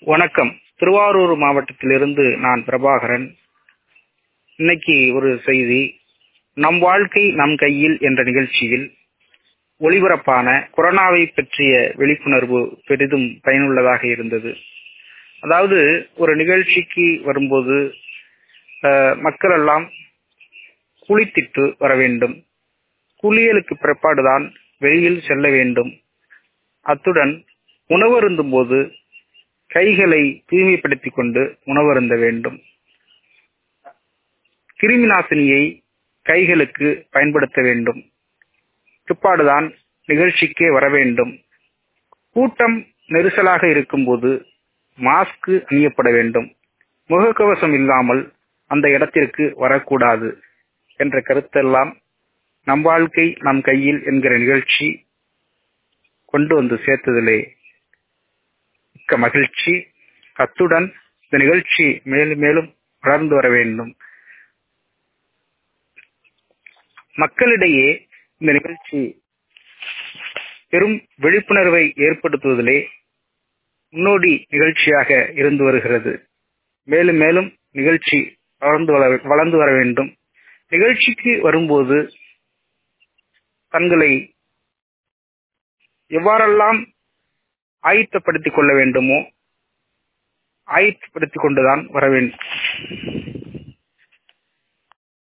வணக்கம் திருவாரூர் மாவட்டத்திலிருந்து நான் பிரபாகரன் இன்னைக்கு ஒரு செய்தி நம் வாழ்க்கை நம் கையில் என்ற நிகழ்ச்சியில் ஒளிபரப்பான கொரோனாவை பற்றிய விழிப்புணர்வு பெரிதும் பயனுள்ளதாக இருந்தது அதாவது ஒரு நிகழ்ச்சிக்கு வரும்போது அஹ், மக்கள் எல்லாம் குளித்திட்டு வர வேண்டும் குளியலுக்கு பிற்பாடுதான் வெளியில் செல்ல வேண்டும் அத்துடன் உணவருந்தும் போது கைகளை தூய்மைப்படுத்திக் கொண்டு உணவருந்த வேண்டும் கிருமி நாசினியை கைகளுக்கு பயன்படுத்த வேண்டும் பிற்பாடுதான் நிகழ்ச்சிக்கே வர வேண்டும் கூட்டம் நெரிசலாக இருக்கும்போது மாஸ்க் அணியப்பட வேண்டும் முகக்கவசம் இல்லாமல் அந்த இடத்திற்கு வரக்கூடாது என்ற கருத்தெல்லாம் நம் வாழ்க்கை நம் கையில் என்கிற நிகழ்ச்சி கொண்டு வந்து சேர்த்ததிலே மிக்க மகிழ்ச்சி அத்துடன் இந்த நிகழ்ச்சி மேலும் மேலும் வளர்ந்து வர வேண்டும் மக்களிடையே இந்த நிகழ்ச்சி பெரும் விழிப்புணர்வை ஏற்படுத்துவதிலே முன்னோடி நிகழ்ச்சியாக இருந்து வருகிறது மேலும் மேலும் நிகழ்ச்சி வளர்ந்து வள- வளர்ந்து வர வேண்டும் நிகழ்ச்சிக்கு வரும்போது தங்களை எவ்வாறெல்லாம் ஆயத்தப்படுத்திக் கொள்ள வேண்டுமோ ஆயத்தப்படுத்திக் கொண்டுதான் வர வேண்டும்